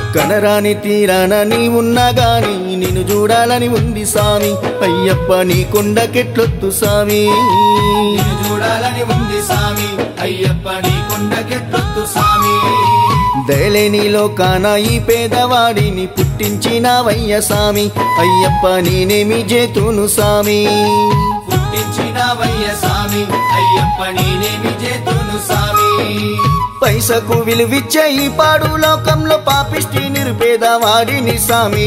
కనరాని తీరాన నీ ఉన్నా గాని నిన్ను చూడాలని ఉంది సామి అయ్యప్ప నీ కొండకెట్లొత్తు సామి నిన్ను చూడాలని ఉంది సామి అయ్యప్ప నీ కొండకెట్టొద్దు సామి దయలేని లోకాన ఈ పేదవాడిని పుట్టించినవయ్య సామి అయ్యప్ప నేనేమి చేతును సామి పుట్టించిన వయ్య సామి అయ్యప్ప నేనేమి చేతును సామి పైసకు విలువిచ్చే ఈ పాడు లోకంలో పాపిష్టి నిరుపేదవాడిని సామి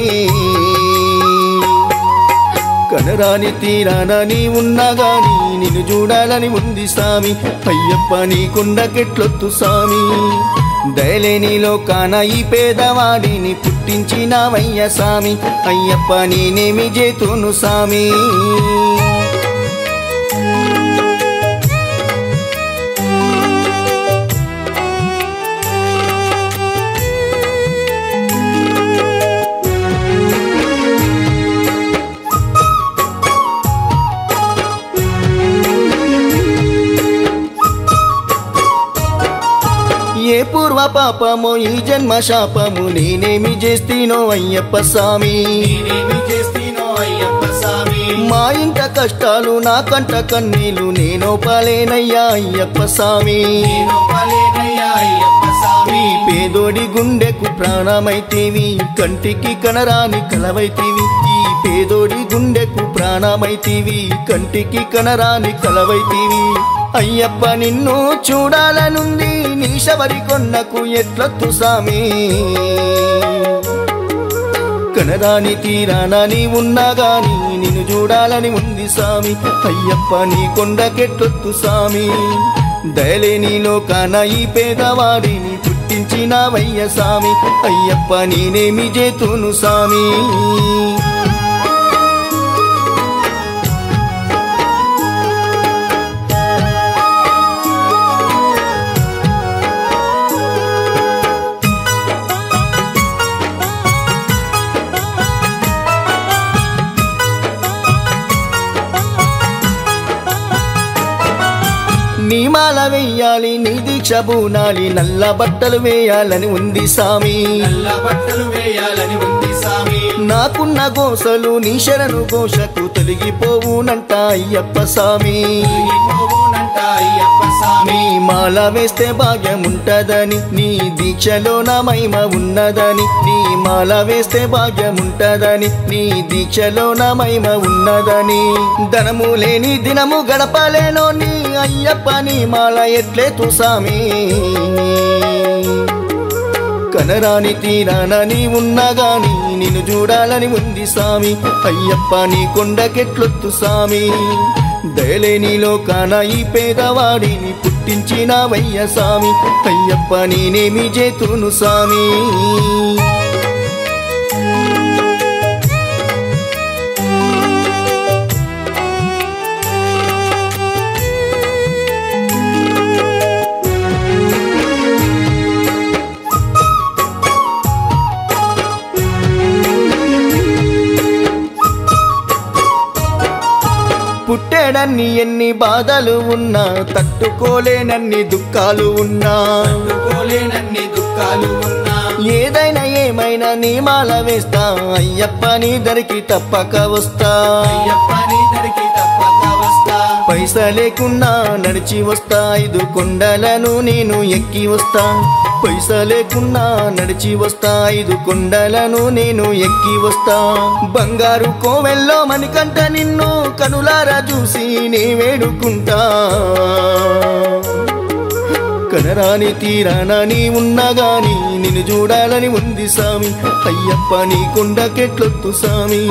కనరాని తీరాన నీ ఉన్నా గాని నిన్ను చూడాలని ఉంది సామి అయ్యప్ప నీ కొండకెట్లొత్తు సామి దయలేని లోకాన ఈ పేదవాడిని పుట్టించినవయ్య సామి అయ్యప్ప నేనేమి చేతును సామి ఏ పూర్వ పాపమో ఈ జన్మ శాపము నేనేమి చేస్తీనో అయ్యప్ప స్వామి నేనేమి చేస్తీనో అయ్యప్ప సామి మా ఇంట కష్టాలు నా కంట కన్నీలు నేను పాలేనయ్యా అయ్యప్ప స్వామి నేను పలేనయ్యా అయ్యప్ప సామి ఈ పేదోడి గుండెకు ప్రాణమైతేవి కంటికి కనరాని కలవైతీవి ఈ పేదోడి గుండెకు ప్రాణమైతీవి కంటికి కనరాని కలవైతీవి అయ్యప్ప నిన్ను చూడాలనుంది నీ శబరి కొన్నకు ఎట్లొత్తు సామి కనరాని తీరాన నీ ఉన్నా గాని నిన్ను చూడాలని ఉంది సామి అయ్యప్ప నీ కొండకెట్టొత్తు సామి దయలేని లోకాన ఈ పేదవాడిని పుట్టించినవయ్య సామి అయ్యప్ప నేనేమి చేతును సామి నీ మాల వెయ్యాలి నీ దీక్ష బూనాలి నల్ల బట్టలు వేయాలని ఉంది సామి నల్ల బట్టలు వేయాలని ఉంది సామి నాకున్న గోసలు నీ శరణు ఘోషకు తొలగిపోవునంట అయ్యప్ప సామి పోవునంట అయ్యప్ప సామి నీ మాల వేస్తే భాగ్యముంటదని నీ దీక్షలో నా మహిమ ఉన్నదని నీ మాల వేస్తే భాగ్యముంటదని నీ దీక్షలో నా మహిమ ఉన్నదని ధనము లేని దినము గడపలేనో నీ అయ్యప్ప నీ మాల ఎట్లే తుసామి కనరాని తీరాన నీ ఉన్నా గాని నిన్ను చూడాలని ఉంది సామి అయ్యప్ప నీ కొండకెట్లొత్తు సామి దయలేని లోకాన ఈ పేదవాడిని పుట్టించినవయ్య సామి అయ్యప్ప నేనేమి చేతును సామి పుట్టేడన్ని ఎన్ని బాధలు ఉన్నా తట్టుకోలేనన్ని దుఃఖాలు ఉన్నా తట్టుకోలేనన్ని దుఃఖాలు ఉన్నా ఏదైనా ఏమైనా నీ మాల వేస్తా అయ్యప్ప నీ దరికి తప్పక వస్తా అయ్యప్ప నీ దరికి తప్పక వస్తా పైస లేకున్నా నడిచి వస్తా ఐదు కొండలను నేను ఎక్కి వస్తా పైస లేకున్నా నడిచి వస్తా ఐదు కొండలను నేను ఎక్కి వస్తా బంగారు కోవెల్లో మణికంట నిన్ను కనులారా చూసి నే వేడుకుంటా కనరాని తీరాన నీ ఉన్నా గాని నిన్ను చూడాలని ఉంది సామి అయ్యప్ప నీ కొండకెట్లొత్తు సామి